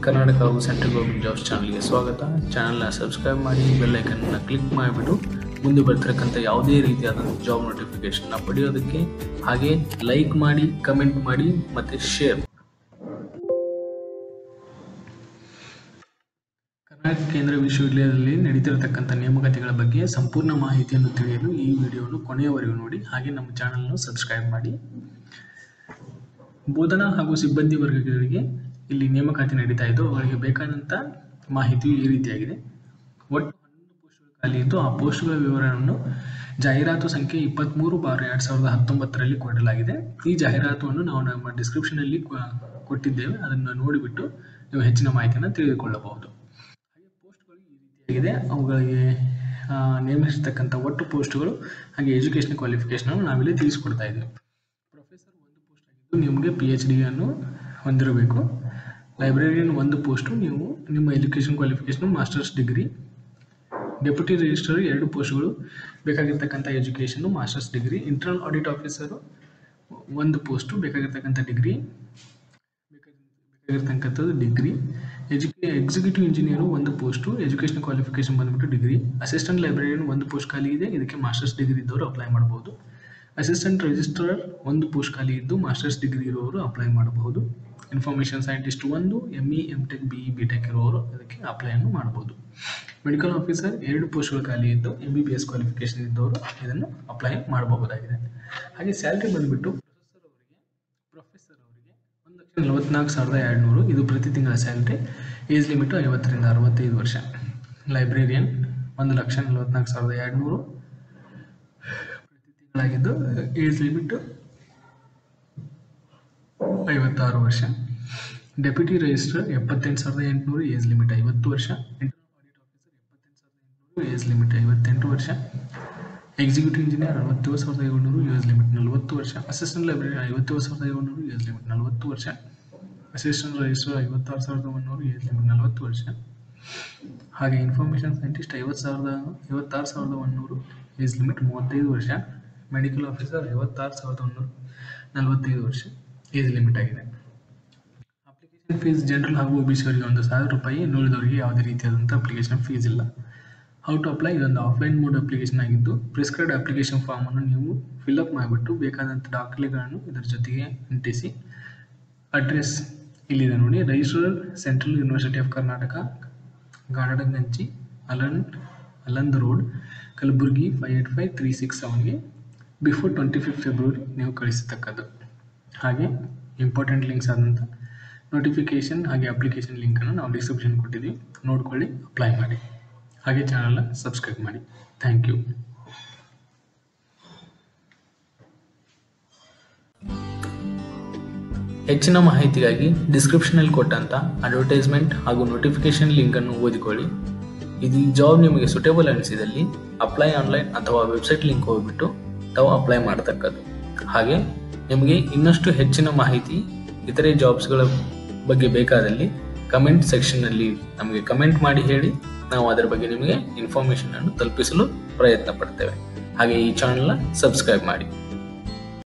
ಕರ್ನಾಟಕ ಹಾಗೂ central government jobs ಚಾನಲ್ಗೆ ಸ್ವಾಗತ ಚಾನಲ್ನ ಸಬ್ಸ್ಕ್ರೈಬ್ ಮಾಡಿ ಬೆಲ್ ಐಕನ್ನ ಕ್ಲಿಕ್ ಮಾಡಿಬಿಟ್ಟು ಮುಂದೆ ಬರ್ತಿರಕ್ಕಂಥ ಯಾವುದೇ ರೀತಿಯಾದ ಜಾಬ್ ನೋಟಿಫಿಕೇಶನ್ನ ಪಡೆಯೋದಕ್ಕೆ ಹಾಗೆ ಲೈಕ್ ಮಾಡಿ ಕಮೆಂಟ್ ಮಾಡಿ ಮತ್ತು ಶೇರ್ ಕರ್ನಾಟಕ ಕೇಂದ್ರ ವಿಶ್ವವಿದ್ಯಾಲಯದಲ್ಲಿ ನಡೀತಿರತಕ್ಕಂಥ ನೇಮಕಾತಿಗಳ ಬಗ್ಗೆ ಸಂಪೂರ್ಣ ಮಾಹಿತಿಯನ್ನು ತಿಳಿಯಲು ಈ ವಿಡಿಯೋವನ್ನು ಕೊನೆಯವರೆಗೂ ನೋಡಿ ಹಾಗೆ ನಮ್ಮ ಚಾನಲ್ನ ಸಬ್ಸ್ಕ್ರೈಬ್ ಮಾಡಿ ಬೋಧನಾ ಹಾಗೂ ಸಿಬ್ಬಂದಿ ವರ್ಗಗಳಿಗೆ ಇಲ್ಲಿ ನೇಮಕಾತಿ ನಡೀತಾ ಇದ್ದು ಅವರಿಗೆ ಬೇಕಾದಂಥ ಮಾಹಿತಿಯು ಈ ರೀತಿಯಾಗಿದೆ ಒಟ್ಟು ಹನ್ನೊಂದು ಪೋಸ್ಟ್ಗಳು ಖಾಲಿ ಇದ್ದು ಆ ಪೋಸ್ಟ್ಗಳ ವಿವರವನ್ನು ಜಾಹೀರಾತು ಸಂಖ್ಯೆ ಇಪ್ಪತ್ತ್ಮೂರು ಬಾರ್ ಎರಡು ಸಾವಿರದ ಹತ್ತೊಂಬತ್ತರಲ್ಲಿ ಕೊಡಲಾಗಿದೆ ಈ ಜಾಹೀರಾತುವನ್ನು ನಾವು ನಮ್ಮ ಡಿಸ್ಕ್ರಿಪ್ಷನಲ್ಲಿ ಕೊಟ್ಟಿದ್ದೇವೆ ಅದನ್ನು ನೋಡಿಬಿಟ್ಟು ನೀವು ಹೆಚ್ಚಿನ ಮಾಹಿತಿಯನ್ನು ತಿಳಿದುಕೊಳ್ಳಬಹುದು ಹಾಗೆ ಪೋಸ್ಟ್ಗಳು ಈ ರೀತಿಯಾಗಿದೆ ಅವುಗಳಿಗೆ ಆ, ನೇಮಿಸಿರ್ತಕ್ಕಂಥ ಒಟ್ಟು ಪೋಸ್ಟ್ಗಳು ಹಾಗೆ ಎಜುಕೇಷನ್ ಕ್ವಾಲಿಫಿಕೇಷನ್ ನಾವಿಲ್ಲಿ ತಿಳಿಸ್ಕೊಡ್ತಾ ಇದ್ದೇವೆ ಪ್ರೊಫೆಸರ್ ಒಂದು ಪೋಸ್ಟ್ ಆಗಿದ್ದು ನಿಮಗೆ ಪಿ ಎಚ್ ಡಿಯನ್ನು ಹೊಂದಿರಬೇಕು ಲೈಬ್ರರಿಯನ್ ಒಂದು ಪೋಸ್ಟು ನೀವು ನಿಮ್ಮ education qualification masters degree deputy registrar ಎರಡು ಪೋಸ್ಟ್ಗಳು ಬೇಕಾಗಿರ್ತಕ್ಕಂಥ education masters degree internal audit officer ಒಂದು ಪೋಸ್ಟು ಬೇಕಾಗಿರ್ತಕ್ಕಂಥ ಡಿಗ್ರಿ ಬೇಕಾಗಿರ್ತಕ್ಕಂಥದ್ದು ಡಿಗ್ರಿ ಎಜುಕೇ ಎಕ್ಸಿಕ್ಯೂಟಿವ್ ಇಂಜಿನಿಯರು ಒಂದು ಪೋಸ್ಟು ಎಜುಕೇಷನ್ ಕ್ವಾಲಿಫಿಕೇಷನ್ ಬಂದ್ಬಿಟ್ಟು ಡಿಗ್ರಿ ಅಸಿಸ್ಟೆಂಟ್ ಲೈಬ್ರರಿಯನ್ ಒಂದು ಪೋಸ್ಟ್ ಖಾಲಿ ಇದೆ ಇದಕ್ಕೆ ಮಾಸ್ಟರ್ಸ್ ಡಿಗ್ರಿ ಇದ್ದವರು ಅಪ್ಲೈ ಮಾಡ್ಬೋದು ಅಸಿಸ್ಟೆಂಟ್ ರಿಜಿಸ್ಟ್ರಾರ್ ಒಂದು ಪೋಸ್ಟ್ ಖಾಲಿ ಇದ್ದು ಮಾಸ್ಟರ್ಸ್ ಡಿಗ್ರಿ ಇರುವವರು ಅಪ್ಲೈ ಮಾಡಬಹುದು ಇನ್ಫಾರ್ಮೇಷನ್ ಸೈಂಟಿಸ್ಟ್ ಒಂದು M E M tech B E B tech ಇರುವವರು ಅದಕ್ಕೆ ಅಪ್ಲೈಯನ್ನು ಮಾಡಬಹುದು ಮೆಡಿಕಲ್ ಆಫೀಸರ್ ಎರಡು ಪೋಸ್ಟ್ಗಳು ಖಾಲಿ ಇದ್ದು M B B S qualification ಇದ್ದವರು ಇದನ್ನು ಅಪ್ಲೈ ಮಾಡಬಹುದಾಗಿದೆ ಹಾಗೆ ಸ್ಯಾಲ್ರಿ ಬಂದುಬಿಟ್ಟು ಪ್ರೊಫೆಸರ್ ಅವರಿಗೆ ಪ್ರೊಫೆಸರ್ ಅವರಿಗೆ ಒಂದು ಲಕ್ಷ ನಲವತ್ನಾಲ್ಕು ಸಾವಿರದ ಎರಡುನೂರು ಇದು ಪ್ರತಿ ತಿಂಗಳ ಸ್ಯಾಲ್ರಿ ಏಜ್ ಲಿಮಿಟು ಐವತ್ತರಿಂದ ಅರವತ್ತೈದು ವರ್ಷ ಲೈಬ್ರೇರಿಯನ್ ಒಂದು ಲಕ್ಷ ನಲವತ್ನಾಲ್ಕು ಸಾವಿರದ ಎರಡುನೂರು ಪ್ರತಿ ತಿಂಗಳಾಗಿದ್ದು ಏಜ್ ಲಿಮಿಟು ಐವತ್ತಾರು ವರ್ಷ ಡೆಪ್ಯೂಟಿ ರಿಜಿಸ್ಟ್ರಾರ್ ಎಪ್ಪತ್ತೆಂಟು ಸಾವಿರದ ಎಂಟುನೂರು ಏಜ್ ಲಿಮಿಟ್ ಐವತ್ತು ವರ್ಷ ಇಂಟರ್ನಲ್ ಆಡಿಟ್ ಆಫೀಸರ್ ಎಪ್ಪತ್ತೆಂಟು ಸಾವಿರದ ಎಂಟುನೂರು ಏಜ್ ಲಿಮಿಟ್ ಐವತ್ತೆಂಟು ವರ್ಷ ಎಕ್ಸಿಕ್ಯೂಟಿವ್ ಇಂಜಿನಿಯರ್ ಅರವತ್ತೇಳು ಸಾವಿರದ ಏಳ್ನೂರು ಏಜ್ ಲಿಮಿಟ್ ನಲವತ್ತು ವರ್ಷ ಅಸಿಸ್ಟೆಂಟ್ ಲೈಬ್ರರಿ ಐವತ್ತೇಳು ಸಾವಿರದ ಏಳ್ನೂರು ಏಜ್ ಲಿಮಿಟ್ ನಲವತ್ತು ವರ್ಷ ಅಸಿಸ್ಟೆಂಟ್ ರಿಜಿಸ್ಟ್ರಾರ್ ಐವತ್ತಾರು ಸಾವಿರದ ಒಂದೂರು ಏಜ್ ಲಿಮಿಟ್ ನಲವತ್ತು ವರ್ಷ ಹಾಗೆ ಇನ್ಫಾರ್ಮೇಷನ್ ಸೈಂಟಿಸ್ಟ್ ಐವತ್ತು ಸಾವಿರದ ಐವತ್ತಾರು ಸಾವಿರದ ಒಂದೂರು ಏಜ್ ಲಿಮಿಟ್ ಮೂವತ್ತೈದು ವರ್ಷ ಮೆಡಿಕಲ್ ಆಫೀಸರ್ ಐವತ್ತಾರು ಸಾವಿರದ ಒಂದೂರು ನಲವತ್ತೈದು ವರ್ಷ ಏಜ್ ಲಿಮಿಟ್ ಆಗಿದೆ ಅಪ್ಲಿಕೇಶನ್ ಫೀಸ್ ಜನರಲ್ ಹಾಗೂ ಒ ಬಿ ಸಿ ಅವರಿಗೆ ಒಂದು ಸಾವಿರ ರೂಪಾಯಿ ಇನ್ನುಳಿದವರಿಗೆ ಯಾವುದೇ ರೀತಿಯಾದಂಥ ಅಪ್ಲಿಕೇಶನ್ ಫೀಸ್ ಇಲ್ಲ ಹೌ ಟು ಅಪ್ಲೈ ಇದೊಂದು ಆಫ್ಲೈನ್ ಮೋಡ್ ಅಪ್ಲಿಕೇಶನ್ ಆಗಿದ್ದು ಪ್ರಿಸ್ಕ್ರೈಬ್ಡ್ ಅಪ್ಲಿಕೇಶನ್ ಫಾರ್ಮನ್ನು ನೀವು ಫಿಲ್ಅಪ್ ಮಾಡಿಬಿಟ್ಟು ಬೇಕಾದಂಥ ದಾಖಲೆಗಳನ್ನು ಇದರ ಜೊತೆಗೆ ಅಂಟಿಸಿ ಅಡ್ರೆಸ್ ಇಲ್ಲಿದೆ ನೋಡಿ register central university of Karnataka ಗಾರ್ಡನ್ಗಂಚಿ ಅಲನ್ Aland road Kalaburagi five eight five three six ಸೆವೆನ್ಗೆ ಬಿಫೋರ್ ಟ್ವೆಂಟಿ ಫಿಫ್ತ್ ಫೆಬ್ರವರಿ ನೀವು ಕಳಿಸತಕ್ಕದ್ದು ಹಾಗೆ ಇಂಪಾರ್ಟೆಂಟ್ ಲಿಂಕ್ಸ್ ಆದಂಥ ನೋಟಿಫಿಕೇಷನ್ ಹಾಗೆ ಅಪ್ಲಿಕೇಶನ್ ಲಿಂಕನ್ನು ನಾವು ಡಿಸ್ಕ್ರಿಪ್ಷನ್ ಕೊಟ್ಟಿದ್ದೀವಿ ನೋಡ್ಕೊಳ್ಳಿ ಅಪ್ಲೈ ಮಾಡಿ ಹಾಗೆ ಚಾನಲ್ನ ಸಬ್ಸ್ಕ್ರೈಬ್ ಮಾಡಿ ಥ್ಯಾಂಕ್ ಯು ಹೆಚ್ಚಿನ ಮಾಹಿತಿಗಾಗಿ ಡಿಸ್ಕ್ರಿಪ್ಷನಲ್ಲಿ ಕೊಟ್ಟಂಥ ಅಡ್ವರ್ಟೈಸ್ಮೆಂಟ್ ಹಾಗೂ ನೋಟಿಫಿಕೇಶನ್ ಲಿಂಕನ್ನು ಓದಿಕೊಳ್ಳಿ ಇದು ಈ ಜಾಬ್ ನಿಮಗೆ ಸುಟೇಬಲ್ ಅನಿಸಿದಲ್ಲಿ ಅಪ್ಲೈ ಆನ್ಲೈನ್ ಅಥವಾ ವೆಬ್ಸೈಟ್ ಲಿಂಕ್ ಹೋಗ್ಬಿಟ್ಟು ತಾವು ಅಪ್ಲೈ ಮಾಡತಕ್ಕದ್ದು ಹಾಗೆ ನಿಮಗೆ ಇನ್ನಷ್ಟು ಹೆಚ್ಚಿನ ಮಾಹಿತಿ ಇತರೆ ಜಾಬ್ಸ್ಗಳ ಬಗ್ಗೆ ಬೇಕಾದಲ್ಲಿ ಕಮೆಂಟ್ ಸೆಕ್ಷನ್ನಲ್ಲಿ ನಮಗೆ ಕಮೆಂಟ್ ಮಾಡಿ ಹೇಳಿ ನಾವು ಅದರ ಬಗ್ಗೆ ನಿಮಗೆ ಇನ್ಫಾರ್ಮೇಷನ್ ಅನ್ನು ತಲುಪಿಸಲು ಪ್ರಯತ್ನ ಪಡ್ತೇವೆ ಹಾಗೆ ಈ ಚಾನಲ್ನ ಸಬ್ಸ್ಕ್ರೈಬ್ ಮಾಡಿ